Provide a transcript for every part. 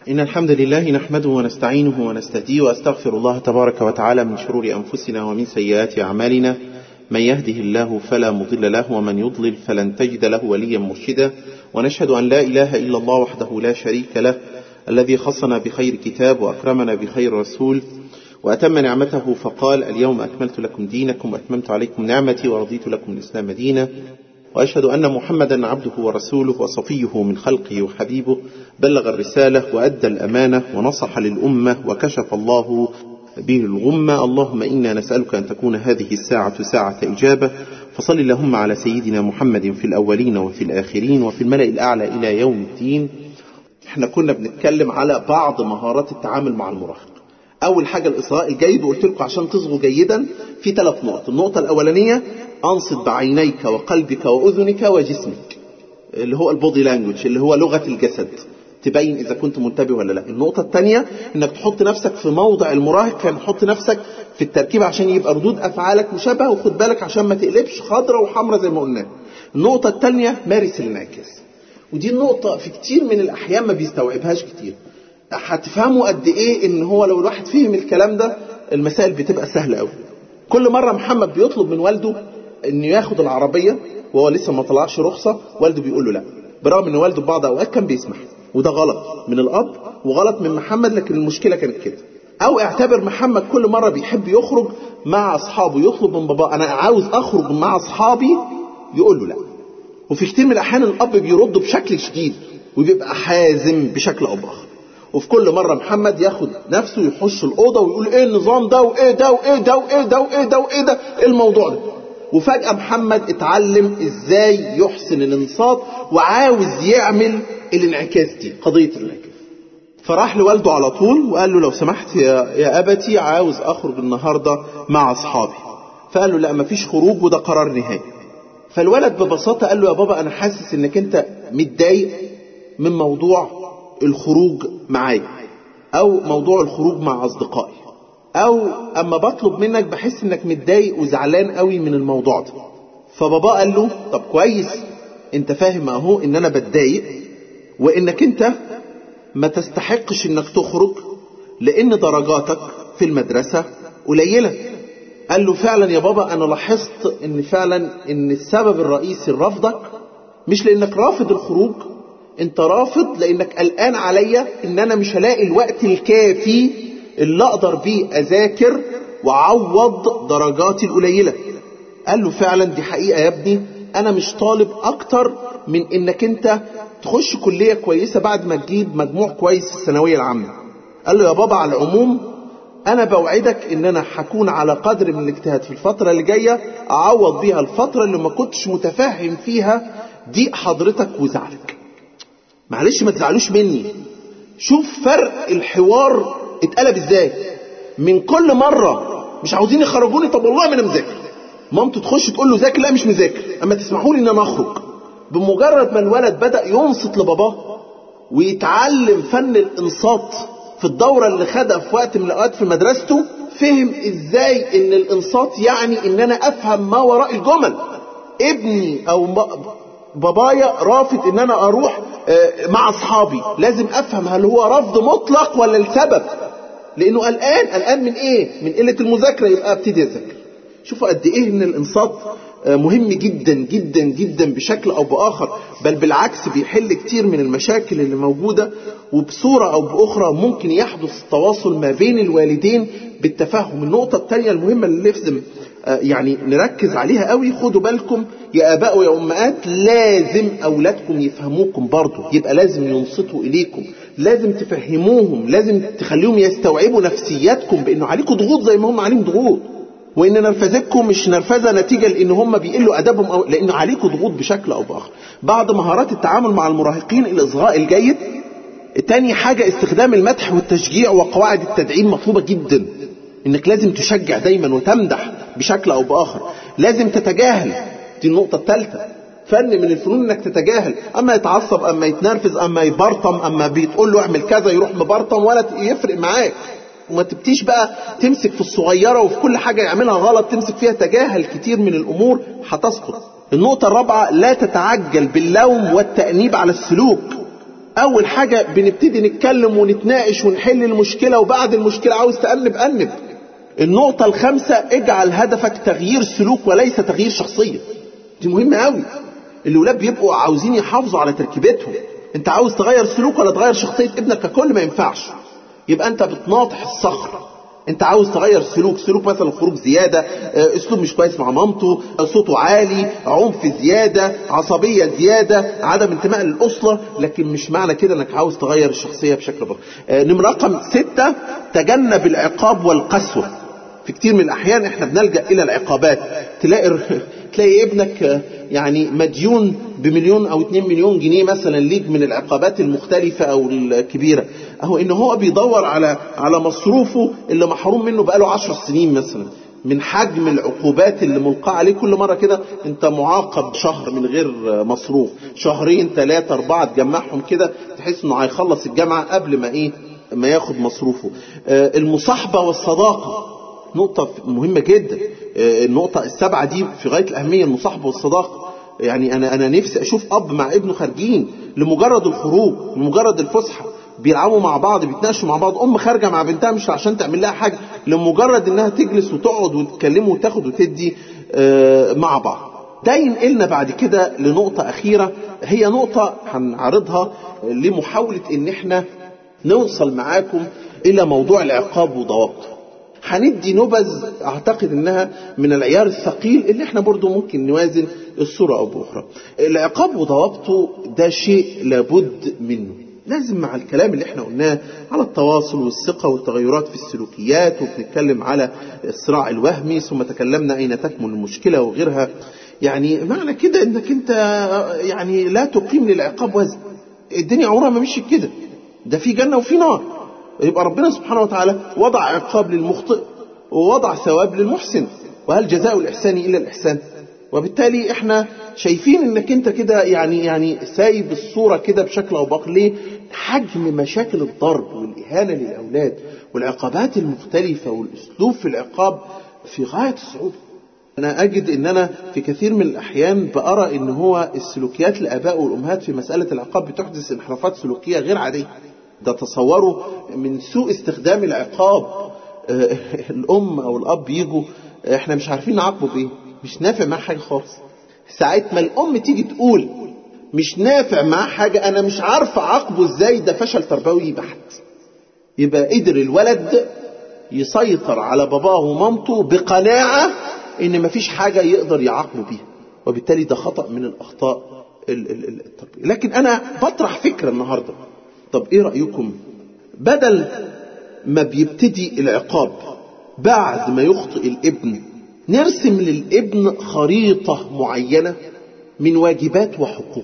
إن الحمد لله نحمده ونستعينه ونستهديه وأستغفر الله تبارك وتعالى من شرور أنفسنا ومن سيئات أعمالنا من يهده الله فلا مضل له ومن يضلل فلن تجد له وليا مرشدا ونشهد أن لا إله إلا الله وحده لا شريك له الذي خصنا بخير كتاب وأكرمنا بخير رسول وأتم نعمته فقال اليوم أكملت لكم دينكم وأتممت عليكم نعمتي ورضيت لكم الإسلام دينا وأشهد أن محمدا عبده ورسوله وصفيه من خلقه وحبيبه بلغ الرسالة وأدى الأمانة ونصح للأمة وكشف الله به الغمة اللهم إنا نسألك أن تكون هذه الساعة ساعة إجابة فصل اللهم على سيدنا محمد في الأولين وفي الآخرين وفي الملأ الأعلى إلى يوم الدين احنا كنا بنتكلم على بعض مهارات التعامل مع المراهق أول حاجة الإصغاء الجيد وقلت لكم عشان تصغوا جيدا في ثلاث نقط النقطة الأولانية أنصت بعينيك وقلبك وأذنك وجسمك اللي هو البودي لانجوج اللي هو لغة الجسد تبين إذا كنت منتبه ولا لا النقطة الثانية إنك تحط نفسك في موضع المراهق يعني تحط نفسك في التركيب عشان يبقى ردود أفعالك مشابهة وخد بالك عشان ما تقلبش خضرة وحمرة زي ما قلنا النقطة الثانية مارس الانعكاس ودي النقطة في كتير من الأحيان ما بيستوعبهاش كتير هتفهموا قد إيه إن هو لو الواحد فهم الكلام ده المسائل بتبقى سهلة قوي كل مرة محمد بيطلب من والده إنه ياخد العربية وهو لسه ما طلعش رخصة والده بيقول له لا برغم إن والده بعض أوقات كان بيسمح وده غلط من الأب وغلط من محمد لكن المشكلة كانت كده أو اعتبر محمد كل مرة بيحب يخرج مع أصحابه يطلب من باباه أنا عاوز أخرج مع أصحابي يقول له لا وفي كتير من الأحيان الأب بيرد بشكل شديد وبيبقى حازم بشكل أو بآخر وفي كل مرة محمد ياخد نفسه يخش الأوضة ويقول إيه النظام ده وإيه ده وإيه ده وإيه ده وإيه ده وإيه ده إيه الموضوع ده وفجأة محمد اتعلم إزاي يحسن الانصات وعاوز يعمل الانعكاس دي قضية الانعكاس فراح لوالده على طول وقال له لو سمحت يا, يا أبتي عاوز أخرج النهاردة مع أصحابي فقال له لا مفيش خروج وده قرار نهائي فالولد ببساطة قال له يا بابا أنا حاسس إنك أنت متضايق من موضوع الخروج معايا أو موضوع الخروج مع أصدقائي أو أما بطلب منك بحس إنك متضايق وزعلان قوي من الموضوع ده فبابا قال له طب كويس أنت فاهم أهو إن أنا بتضايق وإنك أنت ما تستحقش إنك تخرج لأن درجاتك في المدرسة قليلة قال له فعلا يا بابا أنا لاحظت إن فعلا إن السبب الرئيسي لرفضك مش لأنك رافض الخروج أنت رافض لأنك قلقان عليا إن أنا مش هلاقي الوقت الكافي اللي أقدر بيه أذاكر وأعوض درجاتي القليلة قال له فعلا دي حقيقة يا ابني أنا مش طالب أكتر من إنك أنت تخش كلية كويسة بعد ما تجيب مجموع كويس في الثانوية العامة قال له يا بابا على العموم أنا بوعدك إن أنا هكون على قدر من الاجتهاد في الفترة اللي جاية أعوض بيها الفترة اللي ما كنتش متفهم فيها ضيق حضرتك وزعلك معلش ما تزعلوش مني شوف فرق الحوار اتقلب ازاي من كل مرة مش عاوزين يخرجوني طب والله ما انا مذاكر مامته تخش تقول له ذاكر لا مش مذاكر اما تسمحوا لي ان انا اخرج بمجرد ما الولد بدأ ينصت لباباه ويتعلم فن الانصات في الدورة اللي خدها في وقت من الاوقات في مدرسته فهم ازاي ان الانصات يعني ان انا افهم ما وراء الجمل ابني او بابايا رافض ان انا اروح مع اصحابي لازم افهم هل هو رفض مطلق ولا السبب لانه قلقان قلقان من ايه من قله المذاكره يبقى ابتدي اذاكر شوفوا قد ايه ان الانصات مهم جدا جدا جدا بشكل او باخر بل بالعكس بيحل كتير من المشاكل اللي موجوده وبصوره او باخرى ممكن يحدث تواصل ما بين الوالدين بالتفاهم النقطه الثانيه المهمه اللي لازم يعني نركز عليها قوي خدوا بالكم يا اباء ويا امهات لازم اولادكم يفهموكم برضه يبقى لازم ينصتوا اليكم لازم تفهموهم لازم تخليهم يستوعبوا نفسياتكم بانه عليكم ضغوط زي ما هم عليهم ضغوط وان نرفزتكم مش نرفزه نتيجه لان هم بيقلوا ادبهم او لان عليكم ضغوط بشكل او باخر بعض مهارات التعامل مع المراهقين الاصغاء الجيد تاني حاجه استخدام المدح والتشجيع وقواعد التدعيم مطلوبه جدا انك لازم تشجع دايما وتمدح بشكل او باخر لازم تتجاهل دي النقطة الثالثة فن من الفنون انك تتجاهل اما يتعصب اما يتنرفز اما يبرطم اما بتقول له اعمل كذا يروح مبرطم ولا يفرق معاك وما تبتيش بقى تمسك في الصغيرة وفي كل حاجة يعملها غلط تمسك فيها تجاهل كتير من الامور هتسقط النقطة الرابعة لا تتعجل باللوم والتأنيب على السلوك اول حاجة بنبتدي نتكلم ونتناقش ونحل المشكلة وبعد المشكلة عاوز تأنب أنب النقطة الخامسة اجعل هدفك تغيير سلوك وليس تغيير شخصية دي مهمة قوي الولاد بيبقوا عاوزين يحافظوا على تركيبتهم انت عاوز تغير سلوك ولا تغير شخصية ابنك ككل ما ينفعش يبقى انت بتناطح الصخر انت عاوز تغير سلوك سلوك مثلا خروج زيادة اه، اسلوب مش كويس مع مامته صوته عالي عنف زيادة عصبية زيادة عدم انتماء للأسرة لكن مش معنى كده انك عاوز تغير الشخصية بشكل بسيط اه، نمرة رقم ستة تجنب العقاب والقسوة في كتير من الأحيان احنا بنلجأ إلى العقابات تلاقي تلاقي ابنك يعني مديون بمليون أو اتنين مليون جنيه مثلا ليك من العقابات المختلفة أو الكبيرة أهو إن هو بيدور على على مصروفه اللي محروم منه بقاله عشر سنين مثلا من حجم العقوبات اللي ملقاة عليه كل مرة كده انت معاقب شهر من غير مصروف شهرين ثلاثة أربعة تجمعهم كده تحس انه هيخلص الجامعة قبل ما ايه ما ياخد مصروفه آه، المصاحبة والصداقة نقطة مهمة جدا آه، النقطة السبعة دي في غاية الأهمية المصاحبة والصداقة يعني أنا أنا نفسي أشوف أب مع ابنه خارجين لمجرد الخروج لمجرد الفسحة بيلعبوا مع بعض بيتناقشوا مع بعض أم خارجة مع بنتها مش عشان تعمل لها حاجة لمجرد إنها تجلس وتقعد وتتكلموا وتاخد وتدي آه، مع بعض ده ينقلنا بعد كده لنقطة أخيرة هي نقطة هنعرضها لمحاولة إن إحنا نوصل معاكم إلى موضوع العقاب وضوابطه هندي نبذ اعتقد انها من العيار الثقيل اللي احنا برضو ممكن نوازن الصورة او باخرى العقاب وضوابطه ده شيء لابد منه لازم مع الكلام اللي احنا قلناه على التواصل والثقة والتغيرات في السلوكيات وبنتكلم على الصراع الوهمي ثم تكلمنا اين تكمن المشكلة وغيرها يعني معنى كده انك انت يعني لا تقيم للعقاب وزن الدنيا عمرها ما مشيت كده ده في جنة وفي نار يبقى ربنا سبحانه وتعالى وضع عقاب للمخطئ ووضع ثواب للمحسن وهل جزاء الإحسان إلا الإحسان وبالتالي احنا شايفين انك انت كده يعني يعني سايب الصورة كده بشكل او باخر ليه حجم مشاكل الضرب والإهانة للأولاد والعقابات المختلفة والأسلوب في العقاب في غاية الصعوبة أنا أجد أن أنا في كثير من الأحيان بأرى أن هو السلوكيات الآباء والأمهات في مسألة العقاب بتحدث انحرافات سلوكية غير عادية ده تصوروا من سوء استخدام العقاب آه، الأم أو الأب يجوا آه، احنا مش عارفين نعاقبه بإيه مش نافع معاه حاجة خالص ساعة ما الأم تيجي تقول مش نافع معاه حاجة أنا مش عارف أعاقبه إزاي ده فشل تربوي بحت يبقى قدر الولد يسيطر على باباه ومامته بقناعة إن مفيش حاجة يقدر يعاقبه بيها وبالتالي ده خطأ من الأخطاء ال- ال- ال- التربية لكن أنا بطرح فكرة النهاردة طب إيه رأيكم بدل ما بيبتدي العقاب بعد ما يخطئ الابن نرسم للابن خريطة معينة من واجبات وحقوق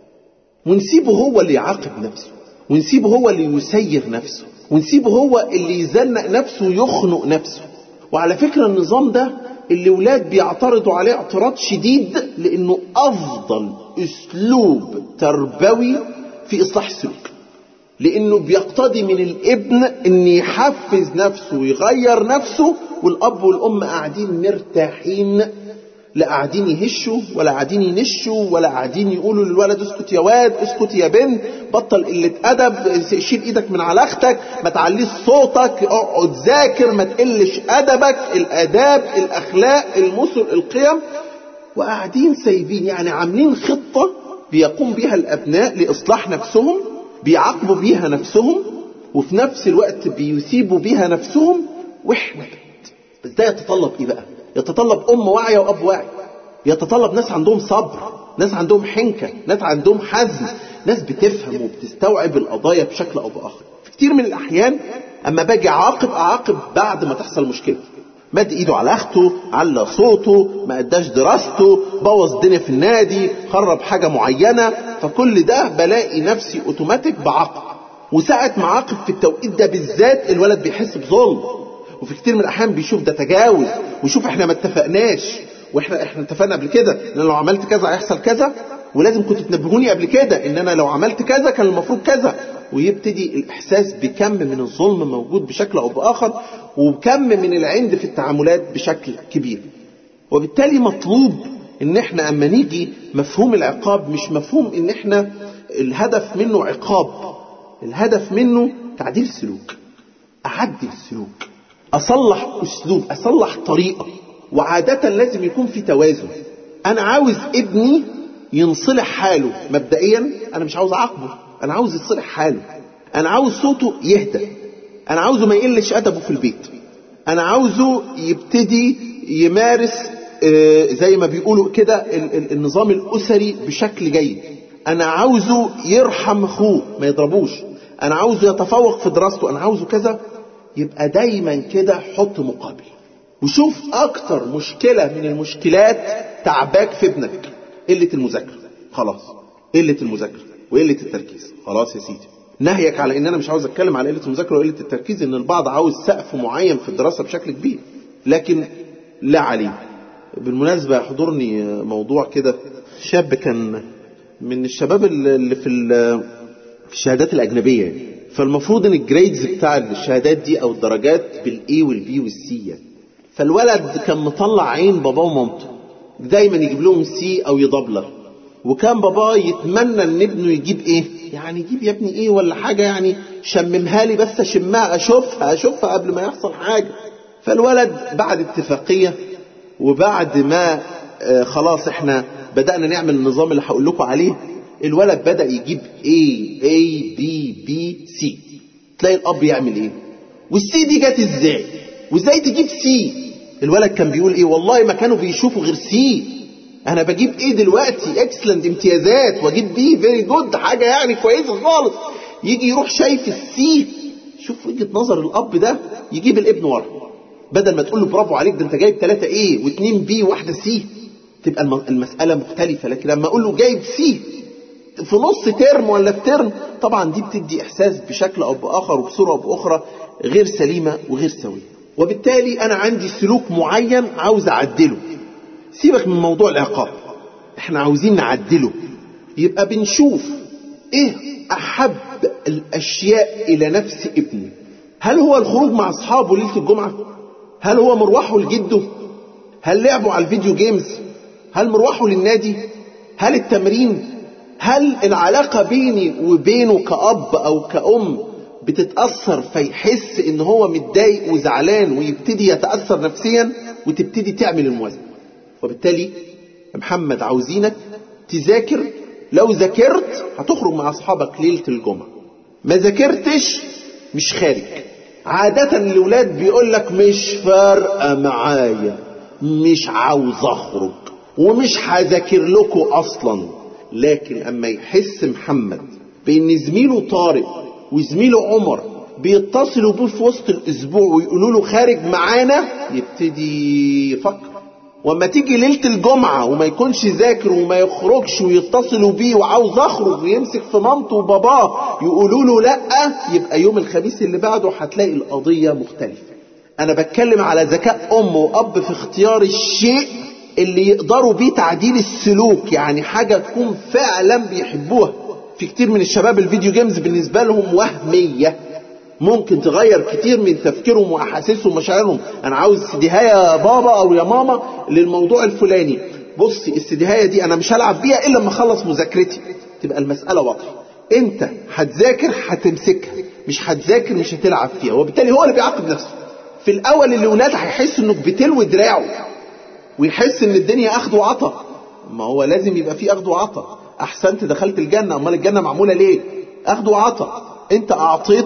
ونسيبه هو اللي يعاقب نفسه ونسيبه هو اللي يسير نفسه ونسيبه هو اللي يزنق نفسه ويخنق نفسه وعلى فكرة النظام ده اللي ولاد بيعترضوا عليه اعتراض شديد لانه افضل اسلوب تربوي في اصلاح السلوك لانه بيقتضي من الابن ان يحفز نفسه ويغير نفسه والاب والام قاعدين مرتاحين لا قاعدين يهشوا ولا قاعدين ينشوا ولا قاعدين يقولوا للولد اسكت يا واد اسكت يا بنت بطل قلة أدب شيل إيدك من على أختك ما تعليش صوتك اقعد ذاكر ما تقلش أدبك الآداب الأخلاق المثل القيم وقاعدين سايبين يعني عاملين خطة بيقوم بها الأبناء لإصلاح نفسهم بيعاقبوا بيها نفسهم وفي نفس الوقت بيسيبوا بيها نفسهم وإحنا بس ده يتطلب إيه بقى؟ يتطلب أم واعية وأب واعي يتطلب ناس عندهم صبر ناس عندهم حنكة ناس عندهم حزم ناس بتفهم وبتستوعب القضايا بشكل أو بآخر في كتير من الأحيان أما باجي أعاقب أعاقب بعد ما تحصل مشكلة مد ايده على اخته على صوته ما اداش دراسته بوظ الدنيا في النادي خرب حاجة معينة فكل ده بلاقي نفسي اوتوماتيك بعاقب وساعة ما عاقب في التوقيت ده بالذات الولد بيحس بظلم وفي كتير من الاحيان بيشوف ده تجاوز ويشوف احنا ما اتفقناش واحنا احنا اتفقنا قبل كده ان لو عملت كذا هيحصل كذا ولازم كنتوا تنبهوني قبل كده ان انا لو عملت كذا كان المفروض كذا ويبتدي الاحساس بكم من الظلم موجود بشكل او باخر وكم من العند في التعاملات بشكل كبير وبالتالي مطلوب ان احنا اما نيجي مفهوم العقاب مش مفهوم ان احنا الهدف منه عقاب الهدف منه تعديل السلوك أعدل السلوك أصلح أسلوب أصلح طريقة وعادة لازم يكون في توازن أنا عاوز ابني ينصلح حاله مبدئيا أنا مش عاوز أعاقبه أنا عاوز يصلح حاله أنا عاوز صوته يهدى أنا عاوزه ما يقلش أدبه في البيت أنا عاوزه يبتدي يمارس آه، زي ما بيقولوا كده ال- ال- النظام الأسري بشكل جيد أنا عاوزه يرحم أخوه ما يضربوش أنا عاوزه يتفوق في دراسته أنا عاوزه كذا يبقى دايما كده حط مقابل وشوف أكتر مشكلة من المشكلات تعباك في ابنك قلة المذاكرة خلاص قلة المذاكرة وقلة التركيز خلاص يا سيدي نهيك على ان انا مش عاوز اتكلم على قله المذاكره وقله التركيز ان البعض عاوز سقف معين في الدراسه بشكل كبير لكن لا عليه بالمناسبه يحضرني موضوع كده شاب كان من الشباب اللي في ال- في الشهادات الاجنبيه يعني. فالمفروض ان الجريدز بتاع الشهادات دي او الدرجات بالاي والبي والسي يعني. فالولد كان مطلع عين باباه ومامته دايما يجيب لهم سي او يدبلر وكان باباه يتمنى ان ابنه يجيب ايه يعني يجيب يا ابني ايه ولا حاجه يعني شممها لي بس اشمها اشوفها اشوفها قبل ما يحصل حاجه فالولد بعد اتفاقيه وبعد ما آه خلاص احنا بدانا نعمل النظام اللي هقول لكم عليه الولد بدا يجيب A A B B C تلاقي الاب يعمل ايه والسي دي جت ازاي وازاي تجيب سي الولد كان بيقول ايه والله ما كانوا بيشوفوا غير سي انا بجيب ايه دلوقتي اكسلنت امتيازات واجيب بي فيري جود حاجه يعني كويسه خالص يجي يروح شايف السي شوف وجهه نظر الاب ده يجيب الابن ورا بدل ما تقول له برافو عليك ده انت جايب 3 ايه و2 بي وواحده سي تبقى الم- المساله مختلفه لكن لما اقول له جايب سي في نص ترم ولا في ترم طبعا دي بتدي احساس بشكل او باخر وبصوره او باخرى غير سليمه وغير سويه وبالتالي انا عندي سلوك معين عاوز اعدله سيبك من موضوع العقاب احنا عاوزين نعدله يبقى بنشوف ايه احب الاشياء الى نفس ابني هل هو الخروج مع اصحابه ليله الجمعه هل هو مروحه لجده هل لعبوا على الفيديو جيمز هل مروحه للنادي هل التمرين هل العلاقة بيني وبينه كأب أو كأم بتتأثر فيحس إن هو متضايق وزعلان ويبتدي يتأثر نفسيا وتبتدي تعمل الموازنة وبالتالي يا محمد عاوزينك تذاكر لو ذاكرت هتخرج مع أصحابك ليلة الجمعة ما ذاكرتش مش خارج عادة الأولاد بيقول لك مش فارقة معايا مش عاوز أخرج ومش هذاكر لكم أصلا لكن أما يحس محمد بأن زميله طارق وزميله عمر بيتصلوا بيه في وسط الأسبوع ويقولوا له خارج معانا يبتدي يفكر واما تيجي ليله الجمعه وما يكونش ذاكر وما يخرجش ويتصلوا بيه وعاوز اخرج ويمسك في مامته وباباه يقولوا له لا يبقى يوم الخميس اللي بعده هتلاقي القضيه مختلفه. انا بتكلم على ذكاء ام واب في اختيار الشيء اللي يقدروا بيه تعديل السلوك يعني حاجه تكون فعلا بيحبوها. في كتير من الشباب الفيديو جيمز بالنسبه لهم وهميه ممكن تغير كتير من تفكيرهم واحاسيسهم ومشاعرهم انا عاوز استدهايه يا بابا او يا ماما للموضوع الفلاني بصي الاستدهايه دي انا مش هلعب بيها الا لما اخلص مذاكرتي تبقى المساله واضحه انت هتذاكر هتمسكها مش هتذاكر مش هتلعب فيها وبالتالي هو اللي بيعاقب نفسه في الاول الاولاد هيحس انك بتلوي دراعه ويحس ان الدنيا اخذ وعطا ما هو لازم يبقى في اخذ وعطا احسنت دخلت الجنه امال الجنه معموله ليه اخذ وعطا انت اعطيت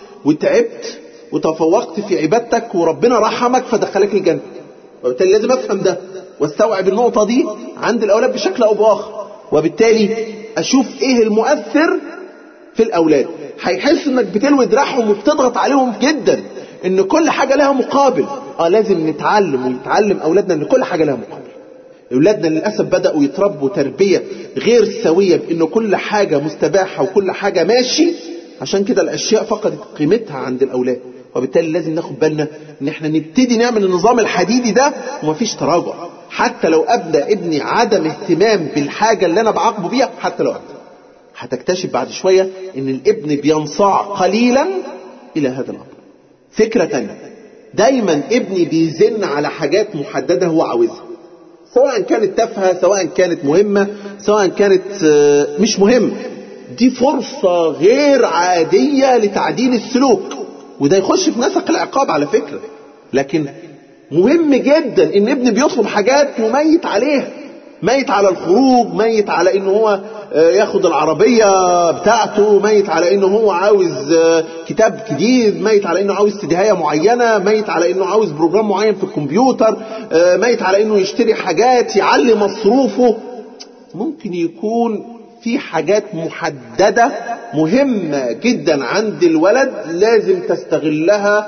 وتعبت وتفوقت في عبادتك وربنا رحمك فدخلك الجنه وبالتالي لازم افهم ده واستوعب النقطه دي عند الاولاد بشكل او باخر وبالتالي اشوف ايه المؤثر في الاولاد هيحس انك بتلوي دراعهم وبتضغط عليهم جدا ان كل حاجه لها مقابل اه لازم نتعلم ويتعلم اولادنا ان كل حاجه لها مقابل اولادنا للاسف بداوا يتربوا تربيه غير سويه بان كل حاجه مستباحه وكل حاجه ماشي عشان كده الاشياء فقدت قيمتها عند الاولاد وبالتالي لازم ناخد بالنا ان احنا نبتدي نعمل النظام الحديدي ده ومفيش تراجع حتى لو ابدا ابني عدم اهتمام بالحاجه اللي انا بعاقبه بيها حتى لو ابدا هتكتشف بعد شويه ان الابن بينصاع قليلا الى هذا الامر فكره تانية دايما ابني بيزن على حاجات محدده هو عاوزها سواء كانت تافهه سواء كانت مهمه سواء كانت آه، مش مهمه دي فرصة غير عادية لتعديل السلوك وده يخش في نسق العقاب على فكرة لكن مهم جدا ان ابن بيطلب حاجات مميت عليها ميت على الخروج ميت على ان هو ياخد العربية بتاعته ميت على انه هو عاوز كتاب جديد ميت على انه عاوز استدهاية معينة ميت على انه عاوز بروجرام معين في الكمبيوتر ميت على انه يشتري حاجات يعلي مصروفه ممكن يكون في حاجات محددة مهمة جدا عند الولد لازم تستغلها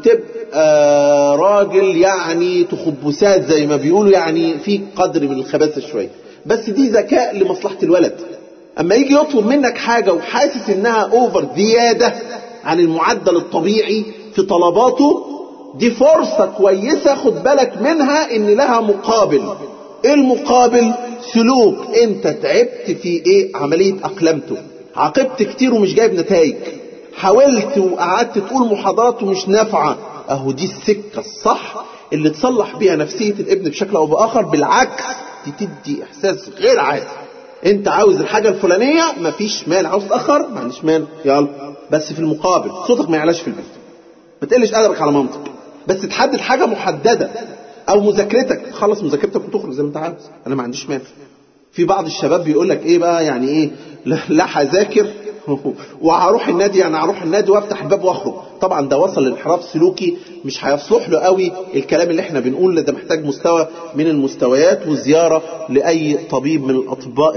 وتبقى راجل يعني تخبسات زي ما بيقولوا يعني في قدر من الخباثة شوية بس دي ذكاء لمصلحة الولد اما يجي يطلب منك حاجة وحاسس انها اوفر زيادة عن المعدل الطبيعي في طلباته دي فرصة كويسة خد بالك منها ان لها مقابل ايه المقابل سلوك انت تعبت في ايه عملية اقلمته عاقبت كتير ومش جايب نتائج حاولت وقعدت تقول محاضرات ومش نافعة اهو دي السكة الصح اللي تصلح بيها نفسية الابن بشكل او باخر بالعكس دي تدي احساس غير عادي انت عاوز الحاجة الفلانية مفيش مال عاوز تأخر ما عنديش مال يلا بس في المقابل صوتك ما يعلاش في البيت ما تقلش قدرك على مامتك بس تحدد حاجة محددة او مذاكرتك تخلص مذاكرتك وتخرج زي ما انت عاوز انا ما عنديش مال في بعض الشباب بيقول لك ايه بقى يعني ايه لا هذاكر وهروح النادي يعني هروح النادي وافتح الباب واخرج طبعا ده وصل لانحراف سلوكي مش هيصلح له قوي الكلام اللي احنا بنقول ده محتاج مستوى من المستويات وزياره لاي طبيب من الاطباء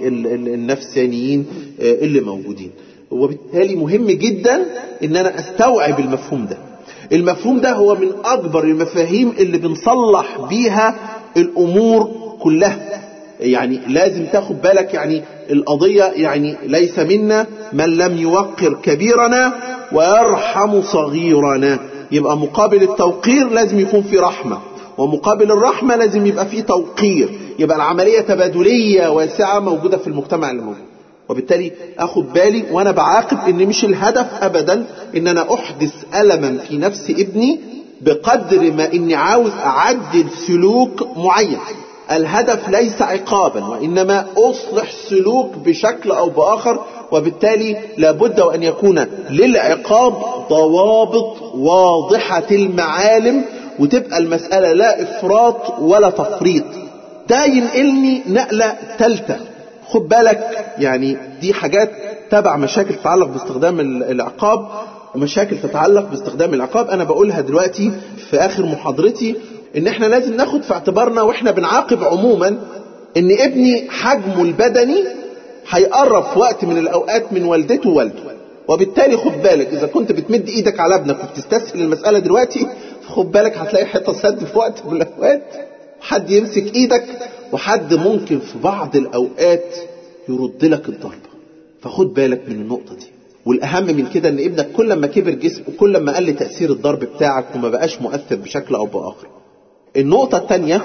النفسانيين اللي موجودين وبالتالي مهم جدا ان انا استوعب المفهوم ده المفهوم ده هو من اكبر المفاهيم اللي بنصلح بيها الامور كلها يعني لازم تاخد بالك يعني القضية يعني ليس منا من لم يوقر كبيرنا ويرحم صغيرنا يبقى مقابل التوقير لازم يكون في رحمة ومقابل الرحمة لازم يبقى في توقير يبقى العملية تبادلية واسعة موجودة في المجتمع اللي موجود وبالتالي اخد بالي وانا بعاقب ان مش الهدف ابدا ان انا احدث الما في نفس ابني بقدر ما اني عاوز اعدل سلوك معين الهدف ليس عقابا وانما اصلح سلوك بشكل او باخر وبالتالي لابد وان يكون للعقاب ضوابط واضحة المعالم وتبقى المسألة لا افراط ولا تفريط ده ينقلني نقلة ثالثة خد بالك يعني دي حاجات تبع مشاكل تتعلق باستخدام العقاب ومشاكل تتعلق باستخدام العقاب انا بقولها دلوقتي في اخر محاضرتي ان احنا لازم ناخد في اعتبارنا واحنا بنعاقب عموما ان ابني حجمه البدني هيقرب في وقت من الاوقات من والدته ووالده وبالتالي خد بالك اذا كنت بتمد ايدك على ابنك وبتستسهل المساله دلوقتي خد بالك هتلاقي حته سد في وقت من الاوقات حد يمسك ايدك وحد ممكن في بعض الاوقات يرد لك الضربه فخد بالك من النقطه دي والاهم من كده ان ابنك كل ما كبر جسمه كل ما قل تاثير الضرب بتاعك وما بقاش مؤثر بشكل او باخر النقطة الثانية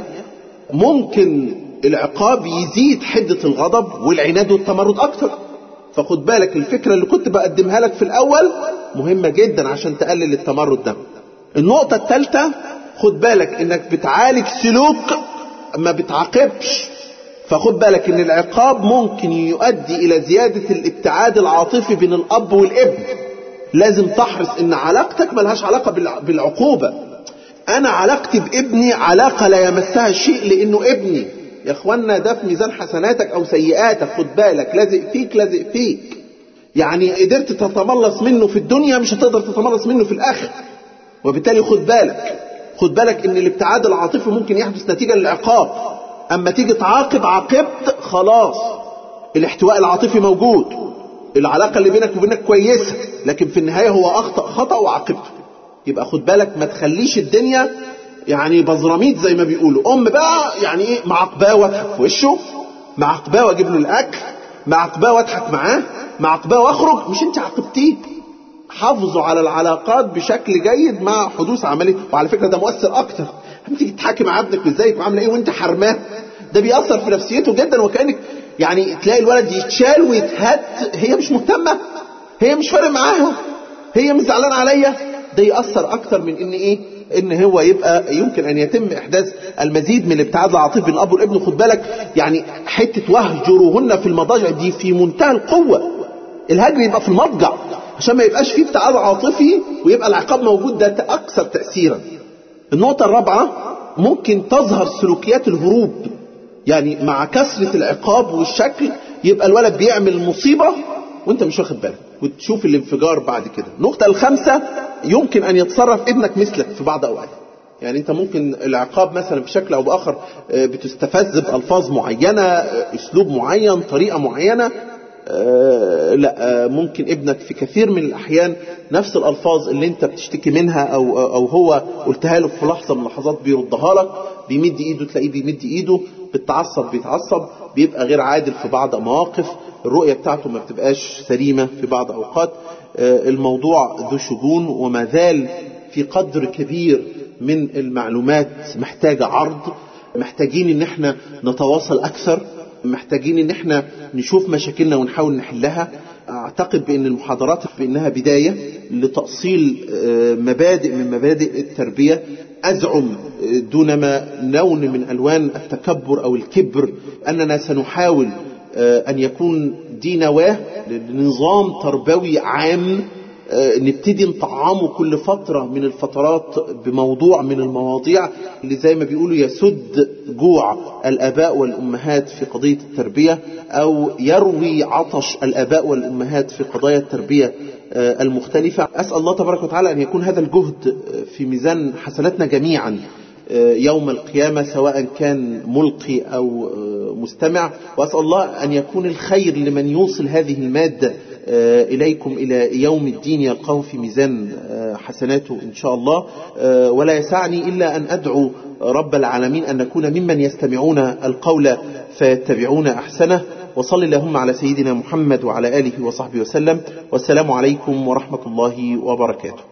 ممكن العقاب يزيد حدة الغضب والعناد والتمرد أكتر فخد بالك الفكرة اللي كنت بقدمها لك في الأول مهمة جدا عشان تقلل التمرد ده النقطة الثالثة خد بالك انك بتعالج سلوك ما بتعاقبش فخد بالك ان العقاب ممكن يؤدي الى زيادة الابتعاد العاطفي بين الاب والابن لازم تحرص ان علاقتك ملهاش علاقة بالعقوبة انا علاقتي بابني علاقة لا يمسها شيء لانه ابني يا اخوانا ده في ميزان حسناتك او سيئاتك خد بالك لازق فيك لازق فيك يعني قدرت تتملص منه في الدنيا مش هتقدر تتملص منه في الاخر وبالتالي خد بالك خد بالك ان الابتعاد العاطفي ممكن يحدث نتيجة للعقاب اما تيجي تعاقب عاقبت خلاص الاحتواء العاطفي موجود العلاقة اللي بينك وبينك كويسة لكن في النهاية هو اخطأ خطأ وعاقبته يبقى خد بالك ما تخليش الدنيا يعني بزراميط زي ما بيقولوا ام بقى يعني ايه معقباه واضحك في وشه معقباه واجيب له الاكل معقباه واضحك معاه معقباه واخرج مش انت عاقبتيه حافظوا على العلاقات بشكل جيد مع حدوث عمليه وعلى فكره ده مؤثر اكتر لما تيجي تحكي مع ابنك ازيك وعامله ايه وانت حرماه ده بيأثر في نفسيته جدا وكانك يعني تلاقي الولد يتشال ويتهد هي مش مهتمه هي مش فارق معاها هي مش زعلانه عليا ده يأثر اكتر من ان ايه ان هو يبقى يمكن ان يتم احداث المزيد من الابتعاد العاطفي بين الاب والابن خد بالك يعني حته وهجروهن في المضاجع دي في منتهى القوه الهجر يبقى في المضجع عشان ما يبقاش فيه ابتعاد عاطفي ويبقى العقاب موجود ده أكثر تأثيرا النقطة الرابعة ممكن تظهر سلوكيات الهروب يعني مع كثرة العقاب والشكل يبقى الولد بيعمل مصيبة وانت مش واخد بالك وتشوف الانفجار بعد كده النقطة الخامسة يمكن أن يتصرف ابنك مثلك في بعض أوقات يعني انت ممكن العقاب مثلا بشكل او باخر بتستفز بالفاظ معينه اسلوب معين طريقه معينه لا ممكن ابنك في كثير من الاحيان نفس الالفاظ اللي انت بتشتكي منها او او هو قلتها له في لحظه من اللحظات بيردها لك بيمد ايده تلاقيه بيمد ايده بتعصب بيتعصب بيبقى غير عادل في بعض مواقف الرؤيه بتاعته ما بتبقاش سليمه في بعض اوقات الموضوع ذو شجون وما زال في قدر كبير من المعلومات محتاجة عرض محتاجين ان احنا نتواصل اكثر محتاجين ان احنا نشوف مشاكلنا ونحاول نحلها اعتقد بان المحاضرات بانها بداية لتأصيل مبادئ من مبادئ التربية ازعم دون ما لون من الوان التكبر او الكبر اننا سنحاول ان يكون دي نواه لنظام تربوي عام نبتدي نطعمه كل فترة من الفترات بموضوع من المواضيع اللي زي ما بيقولوا يسد جوع الآباء والأمهات في قضية التربية أو يروي عطش الآباء والأمهات في قضايا التربية المختلفة أسأل الله تبارك وتعالى أن يكون هذا الجهد في ميزان حسناتنا جميعا يوم القيامة سواء كان ملقي أو مستمع وأسأل الله أن يكون الخير لمن يوصل هذه المادة إليكم إلى يوم الدين يلقاه في ميزان حسناته إن شاء الله ولا يسعني إلا أن أدعو رب العالمين أن نكون ممن يستمعون القول فيتبعون أحسنه وصل اللهم على سيدنا محمد وعلى آله وصحبه وسلم والسلام عليكم ورحمة الله وبركاته